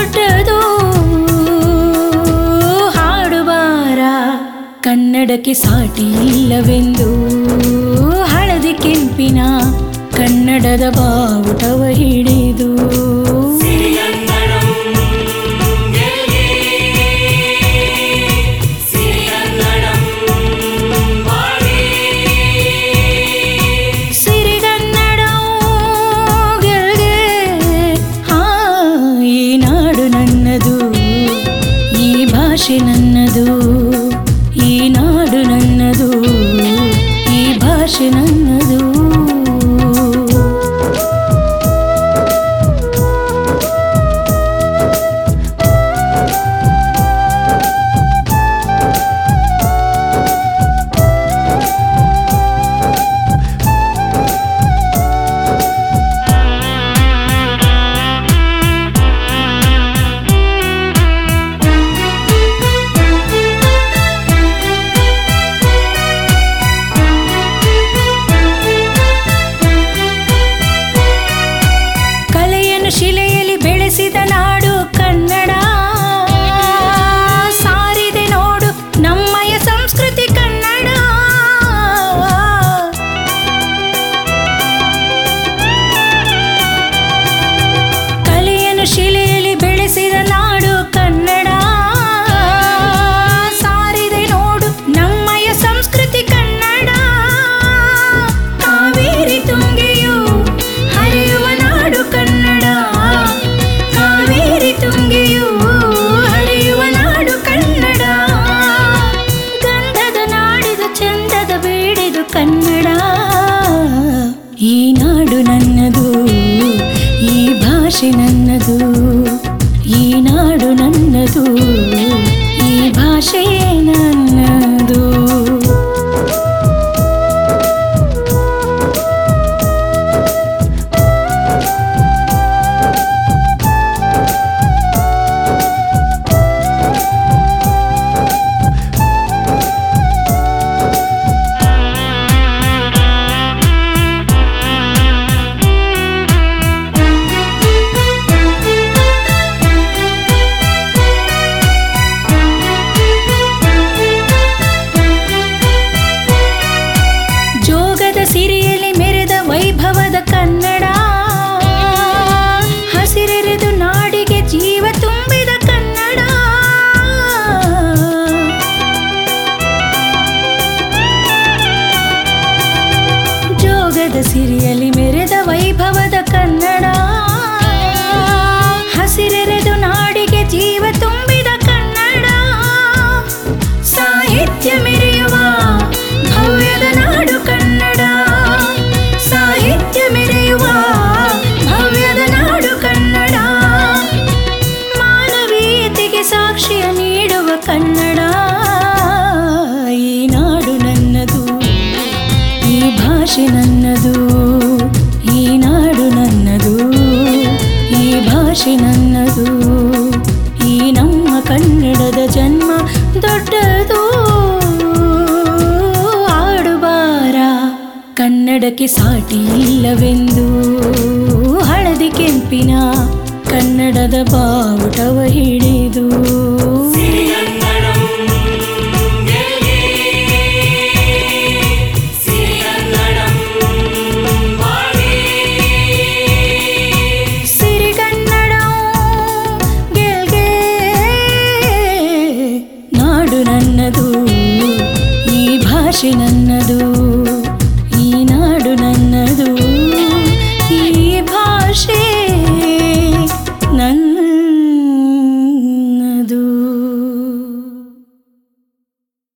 ದೊಡ್ಡದು ಹಾಡುವಾರ ಕನ್ನಡಕ್ಕೆ ಸಾಟಿ ಇಲ್ಲವೆಂದು ಹಳದಿ ಕೆಂಪಿನ ಕನ್ನಡದ ಬಾವುಟವ ಹಿಡಿದು ಸಿರಿಗನ್ನಡಂ ಗೆಲ್ಗೆ ಸಿರಿಗನ್ನಡಂ ಬಾಳ್ಗೆ ಸಿರಿಗನ್ನಡ ಗೆಲ್ಗೆ ಹಾ ಈ ನಾಡು ನನ್ನದು ಈ ಭಾಷೆ ನನ್ನದು ಈ ನಾಡು ನನ್ನದು ಈ ಭಾಷೆ ನನ್ನದು ಕಲೆಯನ್ನು ಶಿಲೆಯಲ್ಲಿ ಬೆಳೆಸಿದ ನಾಡು ಕನ್ನಡ ಸಾರಿದೆ ನೋಡು ನಮ್ಮಯ ಸಂಸ್ಕೃತಿ ಕನ್ನಡ ಕಲೆಯನ್ನು ಶಿಲೆಯಲ್ಲಿ ಬೆಳೆಸಿದ ನಾಡು ಕನ್ನಡ ಸಾರಿದೆ ನೋಡು ನಮ್ಮಯ ಸಂಸ್ಕೃತಿ ಕನ್ನಡ ಕಾವೇರಿ ತುಂಗೆಯು ಹರಿಯುವ ನಾಡು ಕನ್ನಡ ಕಾವೇರಿ ತುಂಗೆಯು ಹರಿಯುವ ನಾಡು ಕನ್ನಡ ಗಂಧದ ನಾಡಿದು ಚಂದದ ಬೇಡಿದು ಕನ್ನಡ ಈ ನಾಡು ನನ್ನದು ಈ ಭಾಷೆ ನನ್ನದು ಈ ನಾಡು ನನ್ನದು ಈ ಭಾಷೆ ನನ್ನದು ಜೋಗದ ಸಿರಿಯಲ್ಲಿ ಮೆರೆದ ವೈಭವದ ಕನ್ನಡ ಹಸಿರೆರೆದು ನಾಡಿಗೆ ಜೀವ ತುಂಬಿದ ಕನ್ನಡ ಜೋಗದ ಸಿರಿಯಲ್ಲಿ ಮೆರೆದ ವೈಭವದ ಕನ್ನಡ ಹಸಿರೆರೆದು ನಾಡಿಗೆ ಜೀವ ತುಂಬಿದ ಕನ್ನಡ ಸಾಹಿತ್ಯ ಮೆರೆಯುವ ಭವ್ಯದ ನಾಡು ಕನ್ನಡ ಸಾಹಿತ್ಯ ಮೆರೆಯುವ ಭವ್ಯದ ನಾಡು ಕನ್ನಡ ಮಾನವೀಯತೆಗೆ ಸಾಕ್ಷ್ಯ ನೀಡುವ ಕನ್ನಡ ಈ ನಾಡು ನನ್ನದು ಈ ಭಾಷೆ ನನ್ನದು ಈ ನಾಡು ನನ್ನದು ಈ ಭಾಷೆ ನನ್ನದು ಈ ನಮ್ಮ ಕನ್ನಡದ ಜನ್ಮ ದೊಡ್ಡದು ಆಡುಬಾರ ಕನ್ನಡಕ್ಕೆ ಸಾಟಿ ಇಲ್ಲವೆಂದು ಹಳದಿ ಕೆಂಪಿನ ಕನ್ನಡದ ಬಾವುಟವ ಹಿಡಿದು ಸಿರಿಗನ್ನಡಂ ಗೆಲ್ಗೆ ಸಿರಿಗನ್ನಡಂ ಬಾಳ್ಗೆ ಸಿರಿಗನ್ನಡ ಗೆಲ್ಗೆ ನಾಡು ನನ್ನದು ಈ ಭಾಷೆ ನನ್ನದು